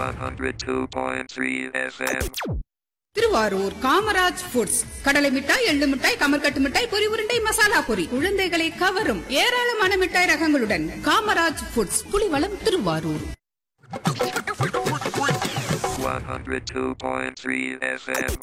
102.3 FM. Thiruvarur Kamaraj foods கடலை மிட்டாய் எள்ளு மிட்டாய் கமர்கட்டு மிட்டாய் பொரி உருண்டை மசாலா பொரி குழந்தைகளை கவரும் ஏராளமான மிட்டாய் ரகங்களுடன் காமராஜ் ஃபுட்ஸ் புலிவளம் திருவாரூர் 102.3 FM.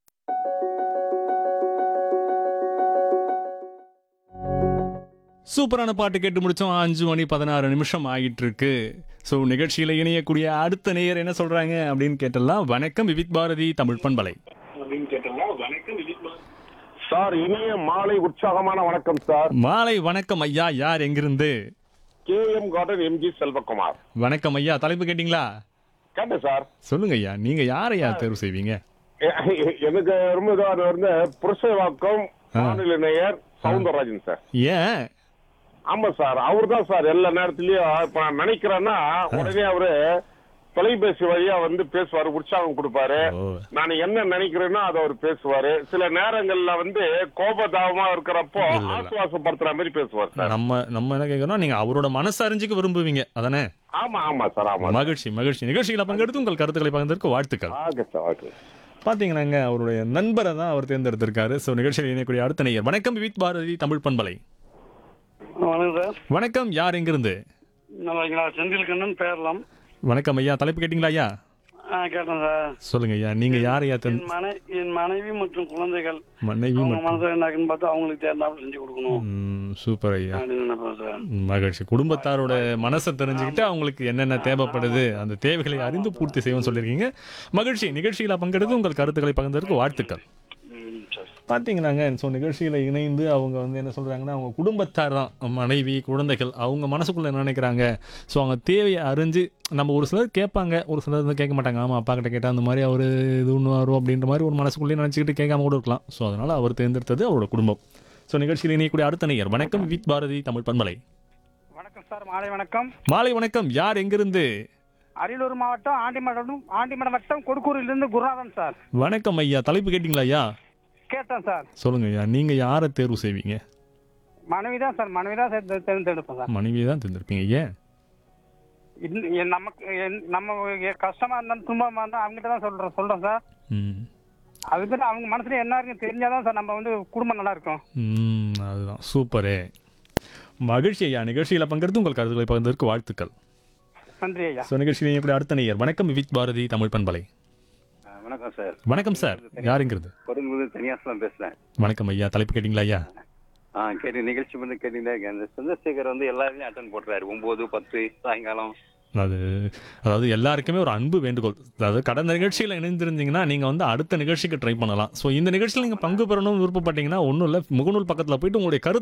சூப்பரான பாட்டு கேட்டு முடிச்சோம் அஞ்சு மணி பதினாறு நிமிஷம் ஆகிட்டு இருக்கு ஸோ நிகழ்ச்சியில் இணையக்கூடிய அடுத்த நேயர் என்ன சொல்றாங்க அப்படின்னு கேட்டலாம் வணக்கம் விவித் பாரதி தமிழ் பண்பலை சார் இனிய மாலை உற்சாகமான வணக்கம் சார் மாலை வணக்கம் ஐயா யார் எங்கிருந்து K M garden MG Selvakumar வணக்கம் ஐயா தலைப்பு கேட்டிங்களா கேட்டேன் சார் சொல்லுங்க ஐயா நீங்க யாரையா தேர்வு செய்வீங்க எ- எ- எனக்கு ரொம்ப இதாக வந்து புருஷவாக்கம் வானிலை நேயர் சவுந்தரராஜன் சார் ஏன் ஆமா சார் அவர் தான் சார் எல்லா நேரத்திலயும் இப்ப நான் நினைக்கிறேன்னா உடனே அவரு தொலைபேசி வழியா வந்து பேசுவாரு உற்சாகம் கொடுப்பாரு ஓ. நான் என்ன நினைக்கிறேனோ அதை அவர் பேசுவாரு சில நேரங்கள்ல வந்து கோபதாபமா இருக்கிறப்போ இல்ல, இல்ல. ஆசுவாசப்படுத்துற மாதிரி பேசுவார் சார் நம்ம நம்ம என்ன கேட்கறோம் நீங்க அவரோட மனசு அறிஞ்சுக்க விரும்புவீங்க அதானே ஆமா ஆமா சார் ஆமா மகிழ்ச்சி மகிழ்ச்சி நிகழ்ச்சியில் பங்கெடுத்து உங்கள் கருத்துக்களை பகிர்ந்ததற்கு வாழ்த்துக்கள் ஓகே சார் ஓகே பாத்தீங்கன்னாங்க அவருடைய நண்பரை தான் அவர் தேர்ந்தெடுத்திருக்காரு ஸோ நிகழ்ச்சியில் இணையக்கூடிய அடுத்த நேயர் வணக்கம் விவித் பாரதி தமிழ் பண்பலை வணக்கம் சார் வணக்கம் யார் எங்கிருந்து நல்லா இருக்கீங்களா செந்தில் கண்ணன் பேரலாம் வணக்கம் ஐயா தலைப்பு கேட்டிங்களா ஐயா ஆ கேட்டேன் சார் சொல்லுங்க ஐயா நீங்க யார் ஐயா என் தென் மனை என் மனைவி மற்றும் குழந்தைகள் மனைவி அவங்க மற்றும் மனசுல என்ன இருக்குன்னு பார்த்து அவங்களுக்கு தேர்ந்தாப்புல செஞ்சு கொடுக்கணும் ம், சூப்பர் ஐயா அப்படின்னு நினைப்பேன் சார் ம், மகிழ்ச்சி குடும்பத்தாரோட மனசை தெரிஞ்சுக்கிட்டு அவங்களுக்கு என்னென்ன தேவைப்படுது அந்த தேவைகளை அறிந்து பூர்த்தி செய்யவும் சொல்லியிருக்கீங்க மகிழ்ச்சி நிகழ்ச்சியில் பங்கெடுத்து உங்கள் கருத்துக்களை பகிர்ந்ததற்கு வாழ்த்துக்கள் ம், சரி பார்த்தீங்கன்னாங்க ஸோ நிகழ்ச்சியில் இணைந்து அவங்க வந்து என்ன சொல்கிறாங்கன்னா அவங்க குடும்பத்தார் தான் மனைவி குழந்தைகள் அவங்க மனசுக்குள்ளே என்ன நினைக்கிறாங்க ஸோ அவங்க தேவையை அறிஞ்சு நம்ம ஒரு சிலர் கேட்பாங்க ஒரு சிலர் வந்து கேட்க மாட்டாங்க ஆமாம் அப்பா கிட்ட கேட்டால் அந்த மாதிரி அவர் இது ஒன்று வரும் அப்படின்ற மாதிரி ஒரு மனசுக்குள்ளேயே நினச்சிக்கிட்டு கேட்காம கூட இருக்கலாம் ஸோ அதனால் அவர் தேர்ந்தெடுத்தது அவரோட குடும்பம் ஸோ நிகழ்ச்சியில் இணையக்கூடிய அடுத்த நேயர் வணக்கம் வித் பாரதி தமிழ் பண்பலை வணக்கம் சார் மாலை வணக்கம் மாலை வணக்கம் யார் எங்கிருந்து அரியலூர் மாவட்டம் ஆண்டிமடம் ஆண்டிமடம் வட்டம் கொடுக்கூரிலிருந்து குருநாதன் சார் வணக்கம் ஐயா தலைப்பு கேட்டிங்களா ஐயா கேட்டேன் சார் சொல்லுங்க ஐயா நீங்கள் யாரை தேர்வு செய்வீங்க மனைவி தான் சார் மனைவி தான் சார் தெ- தேர்ந்தெடுப்பேன் சார் மனைவியை தான் தேர்ந்தெடுப்பீங்க ஏன் இன்னும் என் நமக்கு என் நம்ம எ- கஷ்டமா இருந்தாலும் துன்பமா இருந்தாலும் அவங்ககிட்ட தான் சொல்றேன் சொல்றேன் சார் ம் அதுக்கு அவங்க மனசுல என்ன இருக்குன்னு தெரிஞ்சாதான் சார் நம்ம வந்து குடும்பம் நல்லா இருக்கும் ம், அதுதான் சூப்பரே மகிழ்ச்சி ஐயா நிகழ்ச்சியில் பங்கெடுத்து உங்கள் கருத்துக்களை பகிர்ந்ததற்கு வாழ்த்துக்கள் நன்றி ஐயா ஸோ நிகழ்ச்சியில் எப்படி அடுத்த நேயர் வணக்கம் வித் பாரதி தமிழ் பண்பலை வணக்கம் சார் வணக்கம் சார் யாருங்கிறது கொடுங்குது தனியாசலம் பேசுறேன் வணக்கம் ஐயா தலைப்பு கேட்டிங்களா ஐயா ஆ கேட்டு நிகழ்ச்சி வந்து கேட்டீங்கன்னா இந்த சந்திரசேகர் வந்து எல்லாருமே அட்டன் போட்டுறாரு ஒன்பது பத்து சாயங்காலம் அது அதாவது எல்லாருக்குமே ஒரு அன்பு வேண்டுகோள் அதாவது கடந்த நிகழ்ச்சியில் இணைந்திருந்தீங்கன்னா நீங்கள் வந்து அடுத்த நிகழ்ச்சிக்கு ட்ரை பண்ணலாம் ஸோ இந்த நிகழ்ச்சியில் நீங்கள் பங்கு பெறணும்னு விருப்பப்பட்டீங்கன்னா ஒன்றும் இல்லை முகநூல் பக்கத்தில் போயிட்டு உங்களுடைய கருத்து